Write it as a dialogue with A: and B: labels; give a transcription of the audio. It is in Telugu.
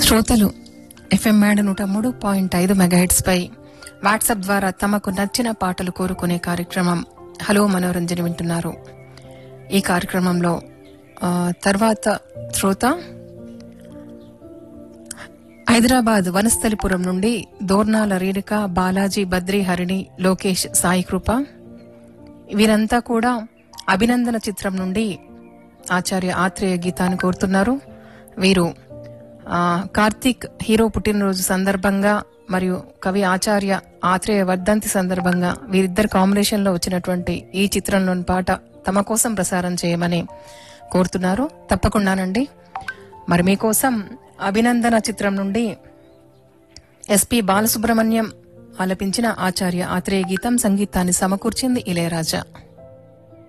A: శ్రోతలు ఎఫ్ఎం మేడ నూట మూడు పాయింట్ ఐదు మెగాహెట్స్ పై వాట్సాప్ ద్వారా తమకు నచ్చిన పాటలు కోరుకునే కార్యక్రమం హలో మనోరంజన వింటున్నారు ఈ కార్యక్రమంలో ఆ, తర్వాత శ్రోత హైదరాబాద్ వనస్థలిపురం నుండి దోర్నాల రేణుక బాలాజీ బద్రి హరిణి లోకేష్ సాయి కృప వీరంతా కూడా అభినందన చిత్రం నుండి ఆచార్య ఆత్రేయ గీతాన్ని కోరుతున్నారు వీరు ఆ, కార్తీక్ హీరో పుట్టినరోజు సందర్భంగా మరియు కవి ఆచార్య ఆత్రేయ వర్ధంతి సందర్భంగా వీరిద్దరు కాంబినేషన్ లో వచ్చినటువంటి ఈ చిత్రంలోని పాట తమ కోసం ప్రసారం చేయమని కోరుతున్నారు తప్పకుండానండి మరి మీకోసం అభినందన చిత్రం నుండి ఎస్పి బాలసుబ్రహ్మణ్యం ఆలపించిన ఆచార్య ఆత్రేయ గీతం సంగీతాన్ని సమకూర్చింది ఇళయరాజా